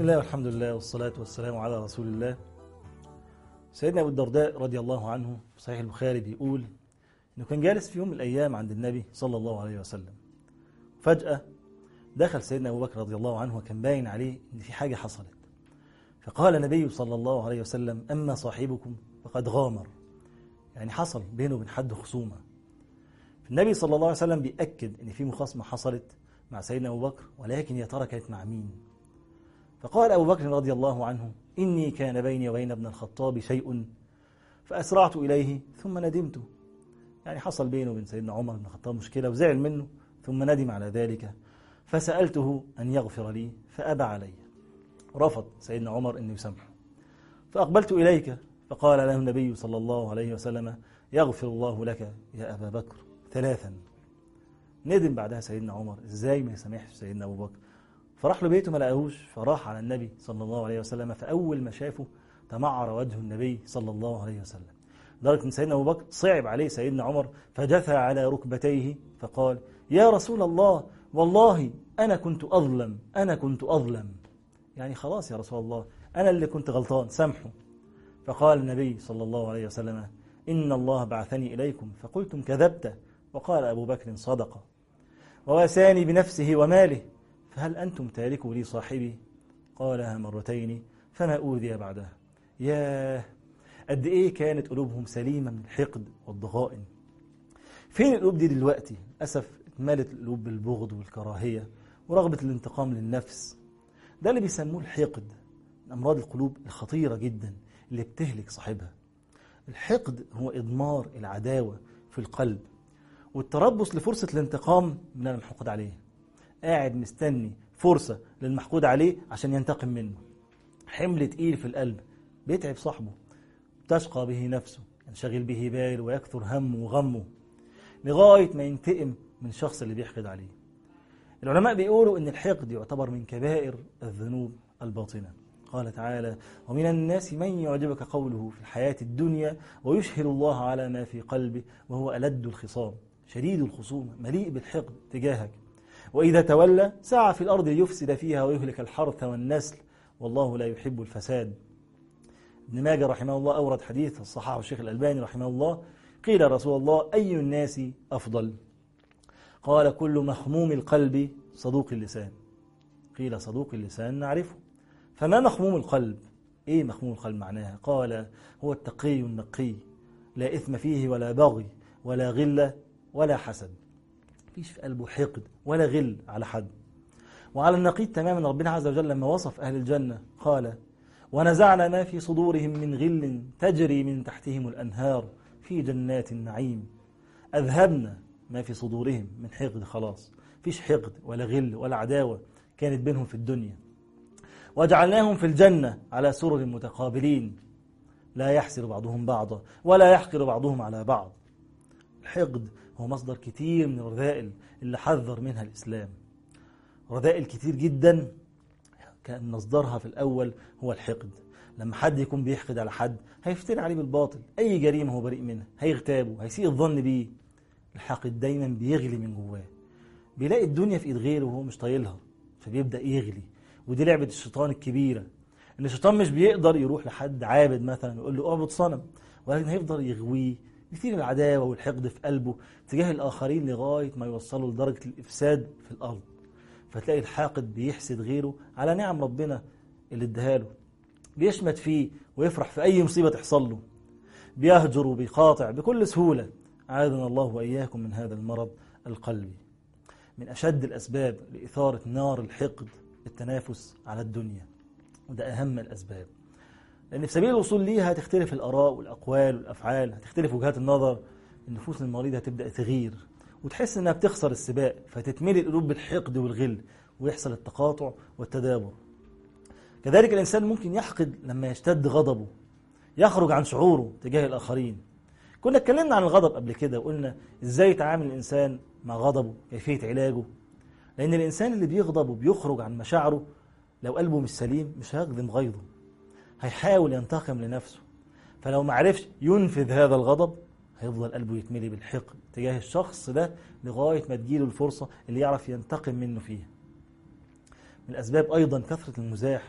الله والحمد لله والصلاة والسلام على رسول الله سيدنا أبو الدرداء رضي الله عنه في صحيح البخاري بيقول إنه كان جالس في يوم من الأيام عند النبي صلى الله عليه وسلم فجأة دخل سيدنا أبو بكر رضي الله عنه وكان باين عليه إن في حاجة حصلت فقال النبي صلى الله عليه وسلم أما صاحبكم فقد غامر يعني حصل بينه وبين حد خصومة النبي صلى الله عليه وسلم بيأكد إن في مخاصمة حصلت مع سيدنا أبو بكر ولكن يا ترى كانت مع مين فقال أبو بكر رضي الله عنه إني كان بيني وبين ابن الخطاب شيء فأسرعت إليه ثم ندمت يعني حصل بينه وبين سيدنا عمر بن الخطاب مشكلة وزعل منه ثم ندم على ذلك فسألته أن يغفر لي فأبى علي رفض سيدنا عمر أن يسامحه فأقبلت إليك فقال له النبي صلى الله عليه وسلم يغفر الله لك يا أبا بكر ثلاثا ندم بعدها سيدنا عمر ازاي ما يسامحش سيدنا ابو بكر فراح له بيته ما لقاهوش فراح على النبي صلى الله عليه وسلم فاول ما شافه تمعر وجه النبي صلى الله عليه وسلم لدرجه ان سيدنا ابو بكر صعب عليه سيدنا عمر فجثى على ركبتيه فقال يا رسول الله والله انا كنت اظلم انا كنت اظلم يعني خلاص يا رسول الله انا اللي كنت غلطان سامحه فقال النبي صلى الله عليه وسلم ان الله بعثني اليكم فقلتم كذبت وقال ابو بكر صدق وواساني بنفسه وماله فهل أنتم تاركوا لي صاحبي قالها مرتين فما أوذي بعدها ياه قد إيه كانت قلوبهم سليمة من الحقد والضغائن فين القلوب دي دلوقتي أسف اتملت القلوب بالبغض والكراهية ورغبة الانتقام للنفس ده اللي بيسموه الحقد من أمراض القلوب الخطيرة جدا اللي بتهلك صاحبها الحقد هو إضمار العداوة في القلب والتربص لفرصة الانتقام من المحقود عليه قاعد مستني فرصة للمحقود عليه عشان ينتقم منه حمل تقيل في القلب بيتعب صاحبه تشقى به نفسه ينشغل به بال ويكثر همه وغمه لغاية ما ينتقم من الشخص اللي بيحقد عليه العلماء بيقولوا ان الحقد يعتبر من كبائر الذنوب الباطنة قال تعالى ومن الناس من يعجبك قوله في الحياة الدنيا ويشهد الله على ما في قلبه وهو ألد الخصام شديد الخصومة مليء بالحقد تجاهك وإذا تولى سعى في الأرض ليفسد فيها ويهلك الحرث والنسل والله لا يحب الفساد ابن ماجه رحمه الله أورد حديث الصحاح الشيخ الألباني رحمه الله قيل رسول الله أي الناس أفضل قال كل مخموم القلب صدوق اللسان قيل صدوق اللسان نعرفه فما مخموم القلب إيه مخموم القلب معناها قال هو التقي النقي لا إثم فيه ولا بغي ولا غلة ولا حسد فيش في قلبه حقد ولا غل على حد وعلى النقيض تماما ربنا عز وجل لما وصف أهل الجنة قال ونزعنا ما في صدورهم من غل تجري من تحتهم الأنهار في جنات النعيم أذهبنا ما في صدورهم من حقد خلاص فيش حقد ولا غل ولا عداوة كانت بينهم في الدنيا وجعلناهم في الجنة على سرر متقابلين لا يحسر بعضهم بعضا ولا يحقر بعضهم على بعض الحقد هو مصدر كتير من الرذائل اللي حذر منها الإسلام رذائل كتير جدا كان مصدرها في الأول هو الحقد لما حد يكون بيحقد على حد هيفتري عليه بالباطل أي جريمة هو بريء منها هيغتابه هيسيء الظن بيه الحاقد دايما بيغلي من جواه بيلاقي الدنيا في ايد غيره وهو مش طايلها فبيبدأ يغلي ودي لعبة الشيطان الكبيرة ان الشيطان مش بيقدر يروح لحد عابد مثلا ويقول له اعبد صنم ولكن هيفضل يغويه يثير العداوة والحقد في قلبه تجاه الآخرين لغاية ما يوصلوا لدرجة الإفساد في الأرض فتلاقي الحاقد بيحسد غيره على نعم ربنا اللي اداها له بيشمت فيه ويفرح في أي مصيبة تحصل له بيهجر وبيقاطع بكل سهولة عاذنا الله وإياكم من هذا المرض القلبي من أشد الأسباب لإثارة نار الحقد التنافس على الدنيا وده أهم الأسباب لأن في سبيل الوصول ليها هتختلف الآراء والأقوال والأفعال هتختلف وجهات النظر النفوس المريضة هتبدأ تغير وتحس إنها بتخسر السباق فتتملي القلوب بالحقد والغل ويحصل التقاطع والتدابر كذلك الإنسان ممكن يحقد لما يشتد غضبه يخرج عن شعوره تجاه الآخرين كنا اتكلمنا عن الغضب قبل كده وقلنا إزاي يتعامل الإنسان مع غضبه كيفية علاجه لأن الإنسان اللي بيغضب وبيخرج عن مشاعره لو قلبه مش سليم مش هيخدم غيظه هيحاول ينتقم لنفسه فلو ما عرفش ينفذ هذا الغضب هيفضل قلبه يتملي بالحقد تجاه الشخص ده لغاية ما تجيله الفرصة اللي يعرف ينتقم منه فيها من الأسباب أيضا كثرة المزاح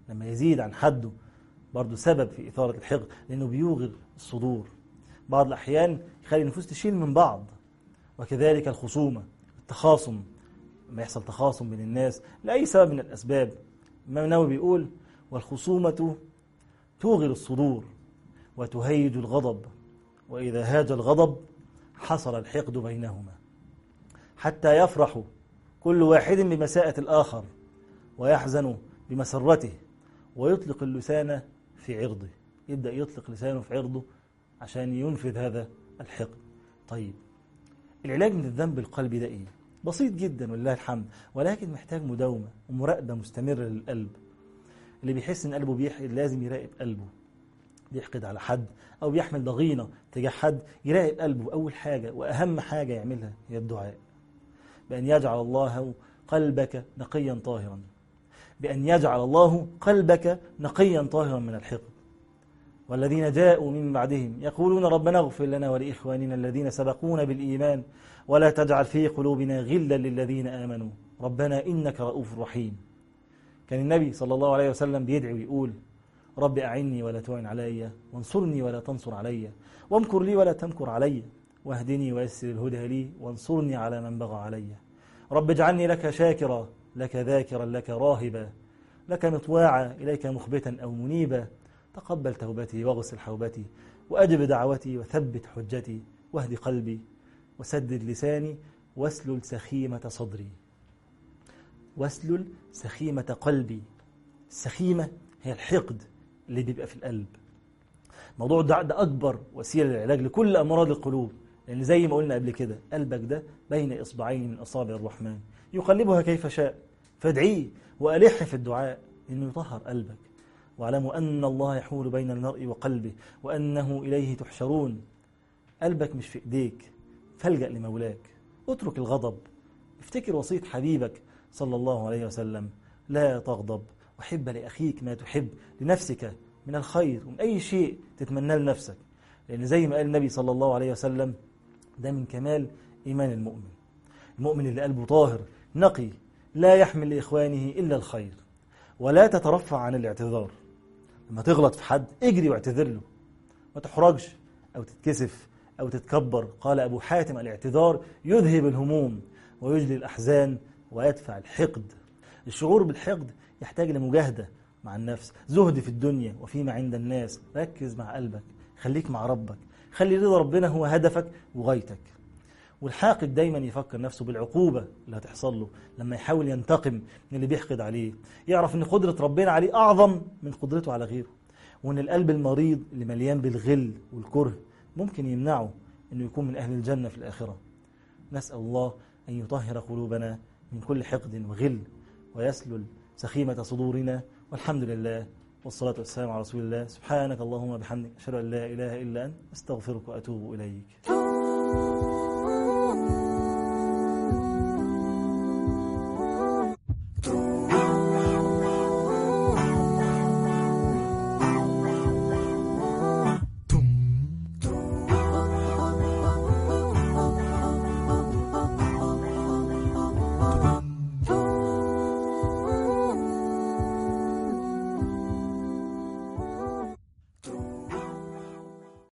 لما يزيد عن حده برضه سبب في إثارة الحقد لأنه بيوغر الصدور بعض الأحيان يخلي النفوس تشيل من بعض وكذلك الخصومة التخاصم لما يحصل تخاصم بين الناس لأي سبب من الأسباب الإمام النووي بيقول والخصومة توغر الصدور وتهيج الغضب وإذا هاج الغضب حصل الحقد بينهما حتى يفرح كل واحد بمساءة الآخر ويحزن بمسرته ويطلق اللسان في عرضه يبدأ يطلق لسانه في عرضه عشان ينفذ هذا الحقد طيب العلاج من الذنب القلبي ده ايه بسيط جدا ولله الحمد ولكن محتاج مداومة ومراقبة مستمرة للقلب اللي بيحس ان قلبه بيحقد لازم يراقب قلبه بيحقد على حد او بيحمل ضغينة تجاه حد يراقب قلبه اول حاجة واهم حاجة يعملها هي الدعاء بأن يجعل الله قلبك نقيا طاهرا بأن يجعل الله قلبك نقيا طاهرا من الحقد والذين جاءوا من بعدهم يقولون ربنا اغفر لنا ولإخواننا الذين سبقونا بالإيمان ولا تجعل في قلوبنا غلا للذين آمنوا ربنا إنك رؤوف رحيم كان النبي صلى الله عليه وسلم بيدعي ويقول رب أعني ولا تعن علي وانصرني ولا تنصر علي وامكر لي ولا تمكر علي واهدني ويسر الهدى لي وانصرني على من بغى علي رب اجعلني لك شاكرا لك ذاكرا لك راهبا لك مطواعا إليك مخبتا أو منيبا تقبل توبتي واغسل حوبتي وأجب دعوتي وثبت حجتي واهد قلبي وسدد لساني واسلل سخيمة صدري واسلل سخيمة قلبي السخيمة هي الحقد اللي بيبقى في القلب موضوع الدعاء ده أكبر وسيلة للعلاج لكل أمراض القلوب لأن زي ما قلنا قبل كده قلبك ده بين إصبعين من أصابع الرحمن يقلبها كيف شاء فادعيه وألح في الدعاء إنه يطهر قلبك واعلموا أن الله يحول بين المرء وقلبه وأنه إليه تحشرون قلبك مش في إيديك فالجأ لمولاك اترك الغضب افتكر وصية حبيبك صلى الله عليه وسلم لا تغضب وحب لأخيك ما تحب لنفسك من الخير ومن أي شيء تتمناه لنفسك لأن زي ما قال النبي صلى الله عليه وسلم ده من كمال إيمان المؤمن المؤمن اللي قلبه طاهر نقي لا يحمل لإخوانه إلا الخير ولا تترفع عن الاعتذار لما تغلط في حد اجري واعتذر له ما تحرجش أو تتكسف أو تتكبر قال أبو حاتم الاعتذار يذهب الهموم ويجلي الأحزان ويدفع الحقد الشعور بالحقد يحتاج لمجاهدة مع النفس زهد في الدنيا وفيما عند الناس ركز مع قلبك خليك مع ربك خلي رضا ربنا هو هدفك وغايتك والحاقد دايما يفكر نفسه بالعقوبة اللي هتحصل له لما يحاول ينتقم من اللي بيحقد عليه يعرف ان قدرة ربنا عليه أعظم من قدرته على غيره وان القلب المريض اللي مليان بالغل والكره ممكن يمنعه انه يكون من أهل الجنة في الآخرة نسأل الله أن يطهر قلوبنا من كل حقد وغل ويسلل سخيمة صدورنا والحمد لله والصلاة والسلام على رسول الله سبحانك اللهم وبحمدك أشهد أن لا إله إلا أنت أستغفرك وأتوب إليك